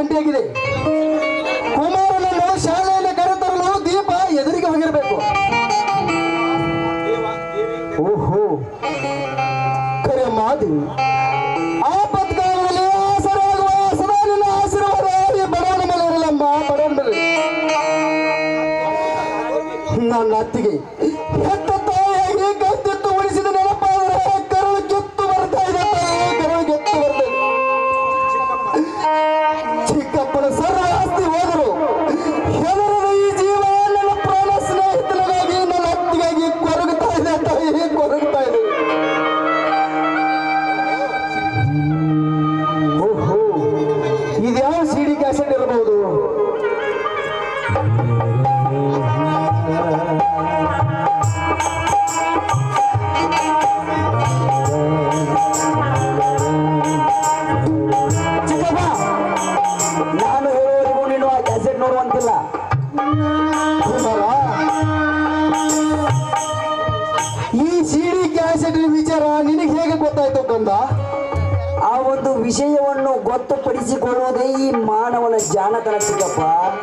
ಗಂಟೆಯಾಗಿದೆ ಕುಮಾರನನ್ನು ಶಾಲೆಯಲ್ಲಿ ಕರೆತರಲು ದೀಪ ಎದುರಿಗೆ ಹೋಗಿರಬೇಕು ಓಹೋ ಕರೆ ಮಾದೇವಿ ಆಪತ್ಕಾಲದಲ್ಲಿ ಆಸರಾಗುವ ಸದಾ ನಿನ್ನ ಆಶೀರ್ವಾದ ಈ ಬಡವನ ಮೇಲೆ ಇರಲಮ್ಮ ಬಡವನ ಮೇಲೆ ನನ್ನ ಅತ್ತಿಗೆ ಹೆತ್ತ ತಾಯಿಯಾಗಿ ಕತ್ತಿತ್ತು ಉಳಿಸಿದ ನೆನಪಾದರೆ ಕರಳು ಗೆತ್ತು ಬರ್ತಾ ಇದೆ ತಾಯಿ, ಕರಳು ಗೆತ್ತು ಬರ್ತಾ ಇದೆ ಚಿಕ್ಕಪ್ಪನ ಸರ್ವ ಆಸ್ತಿ ಹೋದರು ಹೆದರದ ಈ ಜೀವ ನನ್ನ ಪ್ರಾಣ ಸ್ನೇಹಿತನಿಗಾಗಿ ನನ್ನ ಅತ್ತಿಗಾಗಿ ಕೊರಗುತ್ತಾ ಇದೆ ತಾಯಿ ಕೊರಗುತ್ತಾ ಇದೆ ಓಹೋ ಇದ್ಯಾವ ಸಿಡಿ ಕ್ಯಾಸೆಟ್ ಇರಬಹುದು ಚಿಕ್ಕಪ್ಪ ನಾನು ಹೇಳುವವರೆಗೂ ನೀನು ಆ ಕ್ಯಾಸೆಟ್ ನೋಡುವಂತಿಲ್ಲ ಕುಮಾರ, ಈ ಸಿಡಿ ಕ್ಯಾಸೆಟ್ ವಿಚಾರ ನಿನಗೆ ಹೇಗೆ ಗೊತ್ತಾಯ್ತು ಕಂದ ಆ ಒಂದು ವಿಷಯವನ್ನು ಗೊತ್ತುಪಡಿಸಿಕೊಳ್ಳುವುದೇ ಈ ಮಾನವನ ಜಾಣತನ ಚಿಕ್ಕಪ್ಪ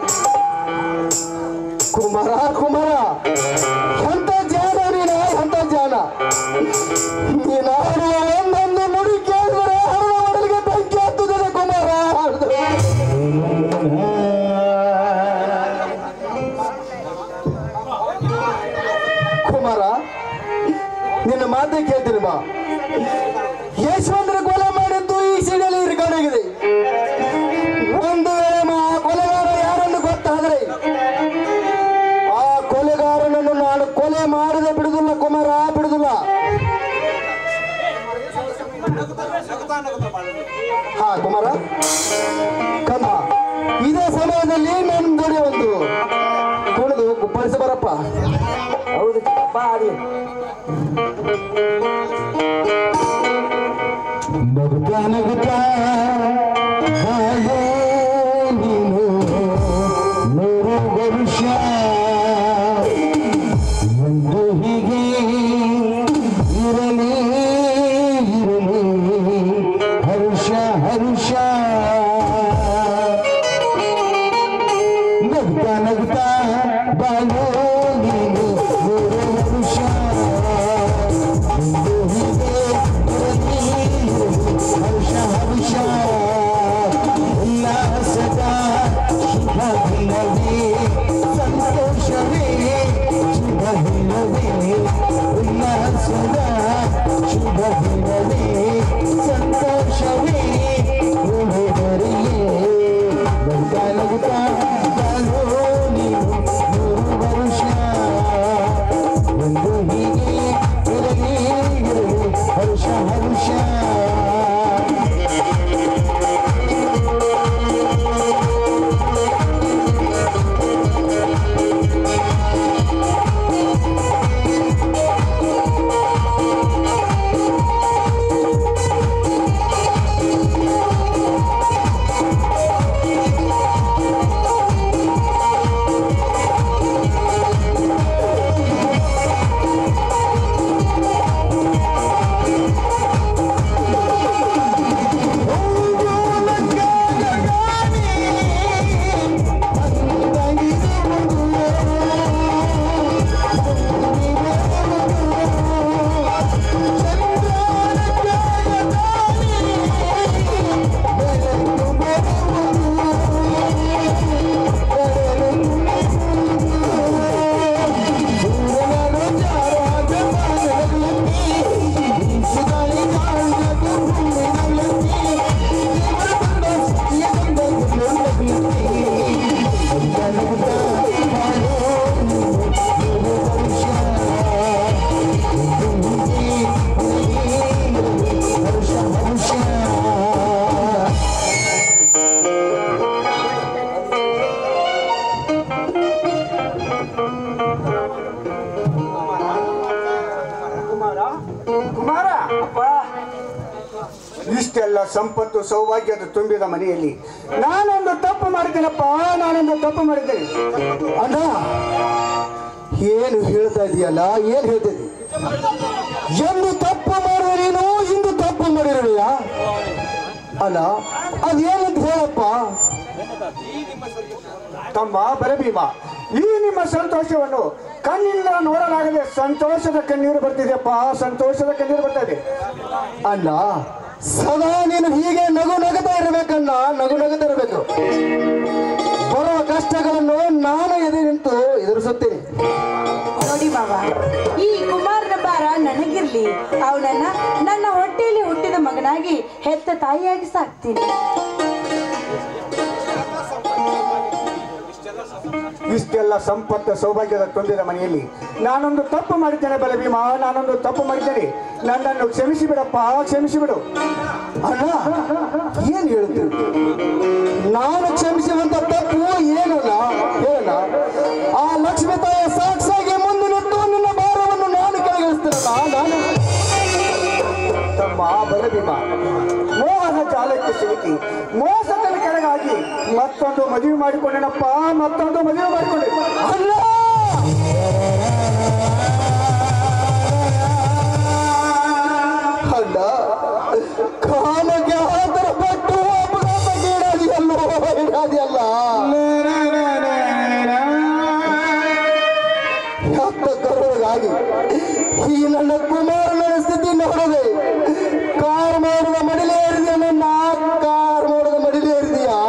ಕುಮಾರ ಕುಮಾರ ಎಂತ ಜಾನ ನೀನ ಎಂತ ಜಾನ ನೀನಾಡುವ ಒಂದೊಂದು ನುಡಿ ಕೇಳಿದರೆ ಹಣದ ಒಡಲಿಗೆ ಬೆಂಕಿ ಹತ್ತುತ್ತದೆ ಕುಮಾರ ಕುಮಾರ ನಿನ್ನ ಮಾತೇ ಕೇಳ್ತೀನಿ ಬಾ ಯಶವಂತರ ಕೊಲೆ ಮಾಡಿದ್ದು ಈ ಸಿಡಿಯಲ್ಲಿ ಇರ್ಕೊಂಡಾಗಿದೆ ಒಂದು ವೇಳೆ ಮಾ ಕೊಲೆಗಾರ ಯಾರನ್ನು ಗೊತ್ತಾದ್ರೆ ಆ ಕೊಲೆಗಾರನನ್ನು ನಾನು ಕೊಲೆ ಮಾಡದೆ ಬಿಡುದಿಲ್ಲ ಕುಮಾರ ಬಿಡುದಿಲ್ಲ ಹಾ ಕುಮಾರ ಕಂದ ಇದೇ ಸಮಯದಲ್ಲಿ ನನ್ನ ಜೋಡಿ ಒಂದು ಕುಣಿದು ಕುಪ್ಪಳಿಸಿ ಬರಪ್ಪ ಹೌದು ಚಿಕ್ಕಪ್ಪ ಅದೇ ನಗುತ್ತಾ ನಗುತ್ತಾ ಹಾಗೆ ನೀನು ನೂರು ವರ್ಷ ಒಂದು ಹೀಗೆ ಇರಲಿ ಇರಲಿ ಹರ್ಷ ಹರ್ಷ ನಗುತ್ತಾ ನಗುತ್ತಾ ಬಾಳು ನೀನು ನೂರು ವರ್ಷ ಒಂದು ಹೀಗೆ ಇರಲಿ ಹರ್ಷ ಹರ್ಷ ಉಲ್ಲಾಸದ ಶುಭ ದಿನವೇ ಸಂತೋಷವೇ ಶುಭ ದಿನವೇ ಉಲ್ಲಾಸದ ಶುಭ ದಿನವೇ ಸಂತೋಷವೇ ಉಳಿದರಿಯೇ ನಗುತ್ತಾ ನಗುತ್ತಾ ಬಾಳು ನೀನು ನೂರು ವರ್ಷ ಒಂದು ಹೀಗೆ ಇರಲಿ ಇರಲಿ ಹರ್ಷ ಹರ್ಷ ಕುಮಾರ ಅಪ್ಪ ಇಷ್ಟೆಲ್ಲ ಸಂಪತ್ತು ಸೌಭಾಗ್ಯದ ತುಂಬಿದ ಮನೆಯಲ್ಲಿ ನಾನೊಂದು ತಪ್ಪು ಮಾಡಿದ್ದೇನಪ್ಪ ನಾನೊಂದು ತಪ್ಪು ಮಾಡಿದ್ದೇನೆ ಅಣ್ಣ ಏನು ಹೇಳ್ತಾ ಇದೀಯಲ್ಲ ಏನ್ ಹೇಳ್ತಾ ಇದೀಯ ಎಂದು ತಪ್ಪು ಮಾಡಿದ ನೀನು ಇಂದು ತಪ್ಪು ಮಾಡಿರುವೆಯಾ ಅಲ್ಲ ಅದೇನಂತ ಹೇಳಪ್ಪ ತಮ್ಮ ಬಲಭೀಮ ಈ ನಿಮ್ಮ ಸಂತೋಷವನ್ನು ಕಣ್ಣಿಂದ ನೋಡಲಾಗದೆ ಸಂತೋಷದ ಕಣ್ಣೀರು ಬರ್ತಿದೆಯಪ್ಪ ಸಂತೋಷದ ಕಣ್ಣೀರು ಬರ್ತಾ ಇದೆ ಅಣ್ಣ ಸದಾ ನೀನು ಹೀಗೆ ನಗು ನಗುತ್ತಾ ಇರಬೇಕಣ್ಣ ನಗು ನಗುತ್ತಾ ಇರಬೇಕು ಬರುವ ಕಷ್ಟಗಳನ್ನು ನಾನು ಎದೆ ನಿಂತು ಎದುರಿಸುತ್ತೇನೆ ನೋಡಿ ಮಾವ ಈ ಕುಮಾರನ ಭಾರ ನನಗಿರ್ಲಿ ಅವನನ್ನ ನನ್ನ ಹೊಟ್ಟೆಯಲ್ಲಿ ಹುಟ್ಟಿದ ಮಗನಾಗಿ ಹೆತ್ತ ತಾಯಿಯಾಗಿ ಸಾಕ್ತೀನಿ ಇಷ್ಟೆಲ್ಲ ಸಂಪತ್ತು ಸೌಭಾಗ್ಯದ ತುಂಬಿದ ಮನೆಯಲ್ಲಿ ನಾನೊಂದು ತಪ್ಪು ಮಾಡಿದ್ದೇನೆ ಬಲಭೀಮ ನಾನೊಂದು ತಪ್ಪು ಮಾಡಿದ್ದೇನೆ ನನ್ನನ್ನು ಕ್ಷಮಿಸಿ ಬಿಡಪ್ಪ ಕ್ಷಮಿಸಿ ಬಿಡು ಅಣ್ಣ ಏನ್ ಹೇಳ್ತೀರಿ ನಾನು ಕ್ಷಮಿಸುವಂತ ತಪ್ಪು ಏನಲ್ಲ ಹೇಳಣ್ಣ ಆ ಲಕ್ಷ್ಮೀ ತಾಯ ಸಾಕ್ಷಿಯಾಗಿ ಮುಂದೆ ನಿಂತು ನಿನ್ನ ಭಾರವನ್ನು ನಾನು ಕೆಳಗಿಳಿಸ್ತೇನಲ್ಲ ನಾನು ತಮ್ಮ ಬಲಭೀಮ ಮೋಹನ ಜಾಲಕ್ಕೆ ಸಿಲುಕಿ ಮೋಸದ ಕೆಳಗಾಗಿ ಮತ್ತೊಂದು ಮದುವೆ ಮಾಡಿಕೊಂಡೆನಪ್ಪ ಮತ್ತೊಂದು ಮದುವೆ ಮಾಡಿಕೊಂಡೆ ಅಲ್ಲ ಅಣ್ಣ ಕಾಮಕ್ಕೆ ಆತರ ಪಟ್ಟು ಅಪಘಾತಕ್ಕೀಡಾದಿಯಲ್ಲೋ ಈಡಾದಿಯಲ್ಲ ಹತ್ತ ಕರುಳಿಗಾಗಿ ಈ ನನ್ನ ಕುಮಾರನ ಸ್ಥಿತಿ ನೋಡದೆ ಕಾರ್ ಮೋಡದ ಮಡಿಲೇ ಏರಿದೆಯ ನನ್ನ ಕಾರ್ ಮೋಡದ ಮಡಿಲೇ ಏರಿದೆಯಾ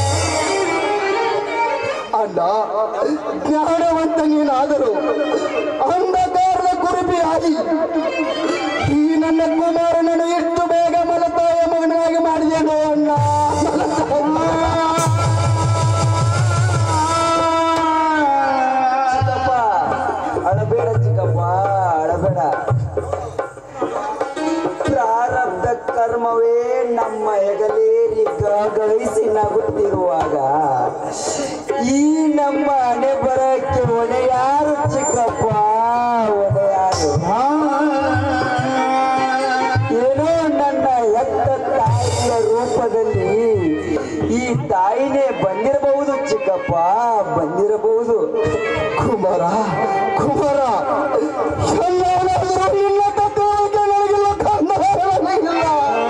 ಅಣ್ಣ ಜ್ಞಾನವಂತ ನೀನಾದರೂ ಅಂಧಕಾರದ ಕುರುಪಿಯಾಗಿ ಈ ನನ್ನ ಕುಮಾರನನ್ನು ಎಷ್ಟು ಬೇಗ ಮಲತಾಯ ಮಗನಾಗಿ ಮಾಡಿದೆನೋ ಅಣ್ಣ ಚಿಕ್ಕಪ್ಪ ಅಳಬೇಡ ಚಿಕ್ಕಪ್ಪ ಅಳಬೇಡ ಪ್ರಾರಬ್ಧ ಕರ್ಮವೇ ನಮ್ಮ ಹೆಗಲೇರಿ ಗಳಿಸಿ ನಗುತ್ತಿರುವಾಗ ಈ ನಮ್ಮ ಹಣೆ ಬರಕ್ಕೆ ಹೊಣೆ ಯಾರು ಚಿಕ್ಕಪ್ಪ ಹೊಣೆ ಯಾರು ಏನೋ ನನ್ನ ಹೆತ್ತ ತಾಯಿಯ ರೂಪದಲ್ಲಿ ಈ ತಾಯಿನೇ ಬಂದಿರಬಹುದು ಚಿಕ್ಕಪ್ಪ ಬಂದಿರಬಹುದು ಕುಮಾರ ಕುಮಾರ ಎಲ್ಲವನ್ನಾದರೂ ನಿನ್ನ ತತ್ವಕ್ಕೆ ನನಗಿಲ್ಲ ಕನ್ನಡವಾಗಿಲ್ಲ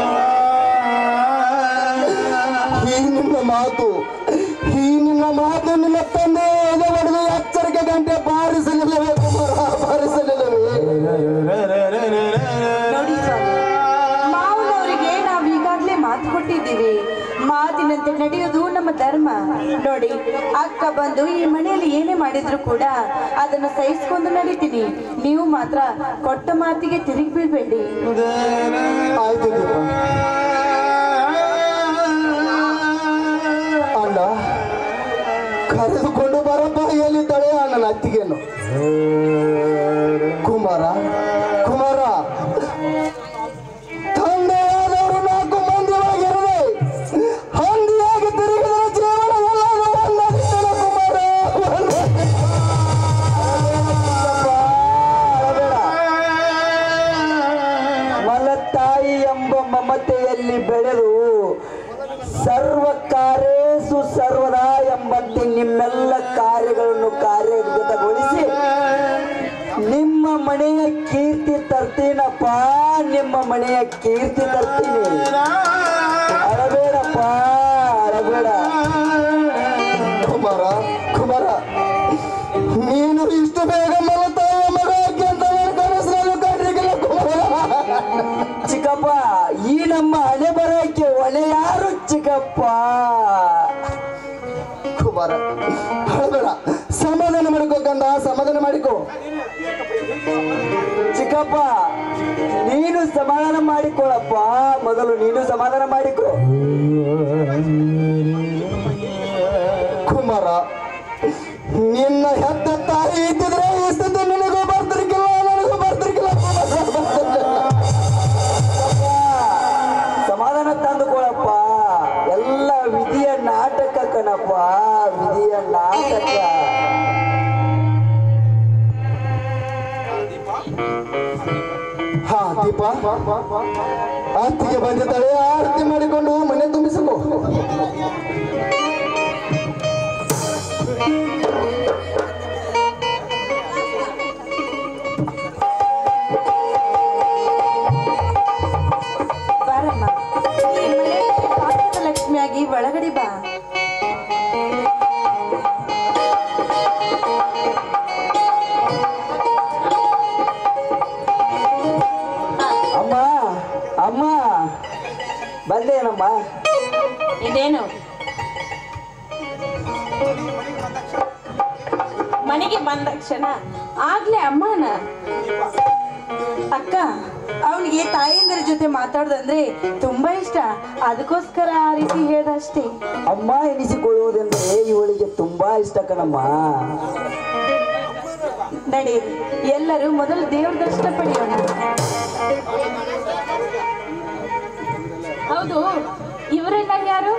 ಈ ನಿನ್ನ ಮಾತು ಈ ನಿನ್ನ ಮಾತು ನಿನ್ನ ತಂದೆ ಎದೆ ಹೊಡೆದು ಎಚ್ಚರಿಕೆ ಗಂಟೆ ಬಾರಿಸಲಿಲ್ಲವೇ ಕುಮಾರ ಬಾರಿಸಲಿಲ್ಲವೇ ನೋಡಿ ಸ್ವಾಮಿ ಮಾವನವರಿಗೆ ನಾವು ಈಗಾಗಲೇ ಮಾತು ಕೊಟ್ಟಿದ್ದೀವಿ ಮಾತಿನಂತೆ ನಡೆಯೋದು ನಮ್ಮ ಧರ್ಮ ನೋಡಿ ಅಕ್ಕ ಬಂದು ಈ ಮನೆಯಲ್ಲಿ ಏನೇ ಮಾಡಿದ್ರು ಕೂಡ ಅದನ್ನು ಸಹಿಸ್ಕೊಂಡು ನಡೀತೀನಿ ನೀವು ಮಾತ್ರ ಕೊಟ್ಟ ಮಾತಿಗೆ ತಿರುಗಿ ಬೀಳ್ಬೇಡಿ ಆಯ್ತು ದೀಪ ಅಣ್ಣ ಕರೆದುಕೊಂಡು ಬರಪ್ಪ ಎಲ್ಲಿದ್ದಾಳೆ ಆ ನನ್ನ ಅತ್ತಿಗೆಯನ್ನು ಕುಮಾರ ಕುಮಾರ ತಂದೆಯಾದವರು ನಾಲ್ಕು ಮಂದಿಯಾಗಿರದೆ ಹಂದಿಯಾಗಿ ತಿರುಗಿದ ಜೀವನ ಎಲ್ಲರೂ ಒಂದಾಗಿದ್ದಳು ಕುಮಾರ ಒಂದಾಗಿದ್ದಳು. ಮಲತಾಯಿ ಎಂಬ ಮಮತೆಯಲ್ಲಿ ಬೆಳೆದು ಸರ್ವ ಕಾರ್ಯೇಸು ಸರ್ವದಾ ಎಂಬಂತೆ ನಿಮ್ಮೆಲ್ಲ ಕಾರ್ಯಗಳನ್ನು ಕಾರ್ಯಗತಗೊಳಿಸಿ ನಿಮ್ಮ ಮನೆಯ ಕೀರ್ತಿ ತರ್ತೀನಪ್ಪ ನಿಮ್ಮ ಮನೆಯ ಕೀರ್ತಿ ತರ್ತೀನಿ ಅಳಬೇಡಪ್ಪ ಅಳಬೇಡ ಕುಮಾರ ಕುಮಾರ ನೀನು ಇಷ್ಟು ಬೇಗ ಮಲತಾಯ ಮಗ ಅಂತ ನನ್ನ ಕನಸಿನಲ್ಲೂ ಕಂಡಿರಲಿಲ್ಲ ಕುಮಾರ ಚಿಕ್ಕಪ್ಪ ಈ ನಮ್ಮ ಹಣೆ ಬರೋಕೆ ಹೊಣೆ ಯಾರು ಚಿಕ್ಕಪ್ಪ ಕುಮಾರ ಅಳಬೇಡ ಸಮಾಧಾನ ಮಾಡಿಕೋ ಗಂಡ ಸಮಾಧಾನ ಮಾಡಿಕೋ ಚಿಕ್ಕಪ್ಪ ನೀನು ಸಮಾಧಾನ ಮಾಡಿಕೊಳ್ಳಪ್ಪ ಮೊದಲು ನೀನು ಸಮಾಧಾನ ಮಾಡಿಕೊ ಕುಮಾರ ನಿನ್ನ ಹೆತ್ತ ತಾಯಿ ಇದ್ದಿದ್ರೆ ಈ ಸ್ಥಿತಿ ನಿನಗೂ ಬರ್ತಿರ್ಕಿಲ್ಲ ನನಗೂ ಬರ್ತಿರ್ಕಿಲ್ಲ ಕುಮಾರ, ಬರ್ತಿರ್ಕಿಲ್ಲ. ಸಮಾಧಾನ ತಂದುಕೊಳ್ಳಪ್ಪ ಎಲ್ಲ ವಿಧಿಯ ನಾಟಕ ಕಣಪ್ಪ ವಿಧಿಯ ನಾಟಕ ಹಾ ದೀಪ ಆರ್ತಿಗೆ ಬಂದಿದ್ದಾಳೆ ಆರತಿ ಮಾಡಿಕೊಂಡು ಮನೆ ತುಂಬಿಸಲು ಬಾರಮ್ಮ ಈ ಮನೆಯಲ್ಲಿ ಭಾಗ್ಯದ ಲಕ್ಷ್ಮಿಯಾಗಿ ಒಳಗಡೆ ಬಾ ಅಮ್ಮ ಅಮ್ಮ ಬಂದೇನಮ್ಮ ಇದೇನು ಮನೆಗೆ ಬಂದ ಕ್ಷಣ ಆಗ್ಲೇ ಅಮ್ಮನ ಅಕ್ಕ ಅವನಿಗೆ ತಾಯಂದಿರ ಜೊತೆ ಮಾತಾಡೋದಂದ್ರೆ ತುಂಬಾ ಇಷ್ಟ ಅದಕ್ಕೋಸ್ಕರ ಆ ರೀತಿ ಹೇಳ್ದ ಅಷ್ಟೇ ಅಮ್ಮ ಎನಿಸಿಕೊಳ್ಳುವುದೆಂದರೆ ಇವಳಿಗೆ ತುಂಬಾ ಇಷ್ಟ ಕಣಮ್ಮ ನಡೆಯಿರಿ ಎಲ್ಲರೂ ಮೊದಲು ದೇವ್ರ ದರ್ಶನ ಪಡೆಯೋಣ ಹೌದು ಇವರೆಲ್ಲ ಯಾರು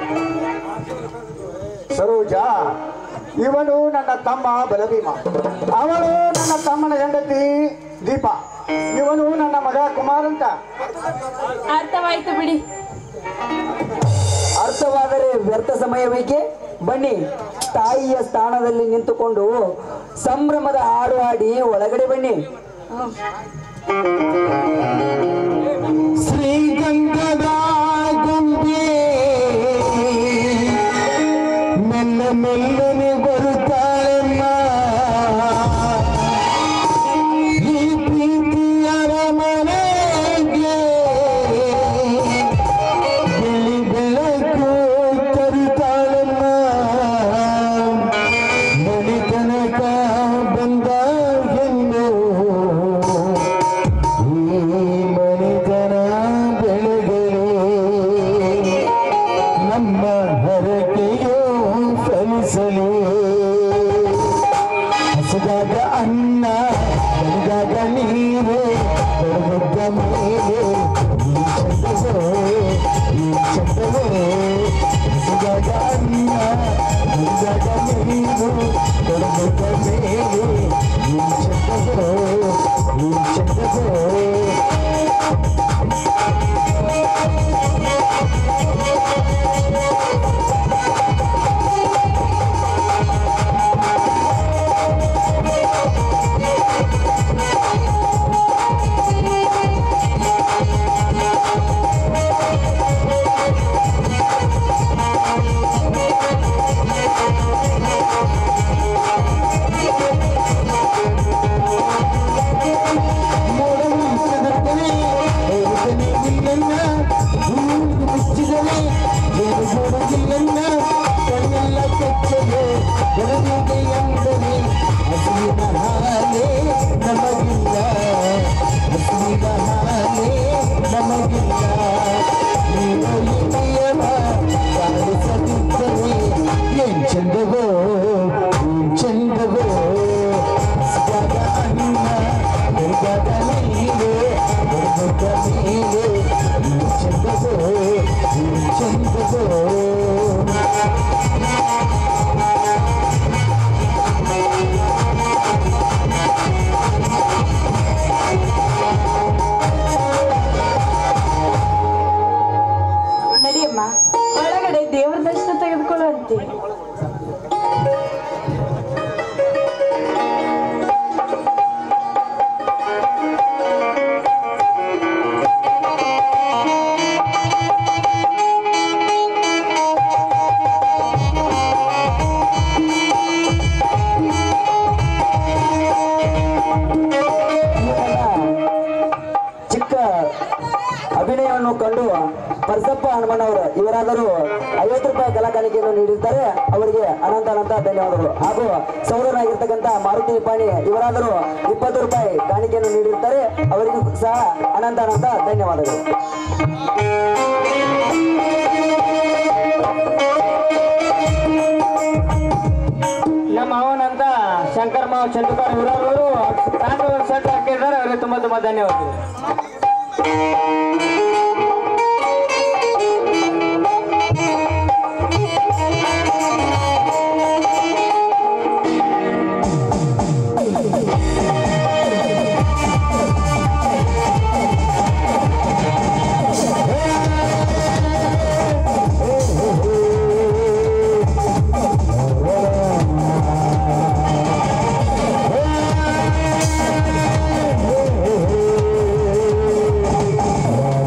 ಸರೋಜ ಇವನು ನನ್ನ ತಮ್ಮ ಬಲಭೀಮ ಅವಳು ನನ್ನ ತಮ್ಮನ ಹೆಂಡತಿ ದೀಪ ಇವನು ನನ್ನ ಮಗ ಕುಮಾರ್ ಅಂತ ಅರ್ಥವಾಯ್ತು ಬಿಡಿ ಅರ್ಥವಾದರೆ ವ್ಯರ್ಥ ಸಮಯ ಬೇಕೆ ಬನ್ನಿ ತಾಯಿಯ ಸ್ಥಾನದಲ್ಲಿ ನಿಂತುಕೊಂಡು ಸಂಭ್ರಮದ ಹಾಡು ಹಾಡಿ ಒಳಗಡೆ ಬನ್ನಿ ಶ್ರೀಗಂಧದ ಗೊಂಬೆ ಮೆಲ್ಲ ಮೆಲ್ಲನೆ ಬರುತ್ತಾಳಮ್ಮ ಈ ಪ್ರೀತಿಯರ ಮನೆಗೆ ಬೆಳಿ ಬೆಳಕು ತರುತ್ತಾಳಮ್ಮ ಮನೆ ತನಕ ಬಂದ ಹೆಣ್ಣು ಈ ಮನಿತನ ಬೆಳೆದರೆ ನಮ್ಮ ಹರಕೆಯು ಫಲಿಸಲಿ ಹಸಿದಾಗ ಅನ್ನ ಬೆಳೆದಾಗ ನೀರು ಬೆಳೆದ ಮೇಲೆ ಈ ಚಂದವೋ ಈ ಚಂದವೋ ಹಸಿದಾಗ ಅನ್ನ ಬೆಳೆದಾಗ ನೀರು ಬೆಳೆದ ಮೇಲೆ ಈ ಚಂದವೋ ಈ ಚಂದವೋ ಚಂದವೋ ಚಂದವೋ ಹಸಿದಾಗ ಅನ್ನ ಬೆಳೆದಾಗ ನೀರು ಬೆಳೆದ ಮೇಲೆ ಈ ಚಂದವೋ ಈ ಚಂದವೋ ನಡಿಯಮ್ಮ ಒಳಗಡೆ ದೇವ್ರ ದರ್ಶನ ತೆಗೆದುಕೊಳ್ಳುವಂತೆ ಚಿಕ್ಕ ಅಭಿನಯವನ್ನು ಕಂಡು ಪರಸಪ್ಪ ಹನುಮಣ್ಣವರು ಇವರಾದರೂ ಐವತ್ತು ರೂಪಾಯಿ ಕಲಾಕಾಣಿಕೆಯನ್ನು ನೀಡಿರ್ತಾರೆ ಅವರಿಗೆ ಅನಂತ ಅನಂತ ಧನ್ಯವಾದಗಳು ಹಾಗೂ ಸೌರರಾಗಿರ್ತಕ್ಕಂಥ ಮಾರುತಿ ಪಾಣಿ ಇವರಾದರೂ ಇಪ್ಪತ್ತು ರೂಪಾಯಿ ಕಾಣಿಕೆಯನ್ನು ನೀಡಿರ್ತಾರೆ ಅವರಿಗೂ ಸಹ ಅನಂತ ಅನಂತ ಧನ್ಯವಾದಗಳು ನಮ್ಮ ಅವನಂತ ಶಂಕರ್ ಮಾವ್ ಚಂದ್ರಕಾರ್ ಇವರವರು ನಾನು ಒಂದು ಶರ್ಟ್ ಹಾಕಿದ್ದಾರೆ ಅವರಿಗೆ ತುಂಬಾ ತುಂಬಾ ಧನ್ಯವಾದಗಳು Oh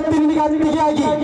ಹೆತ್ತಿ ನಿನಗೆ ಅತ್ತಿಗೆಯಾಗಿ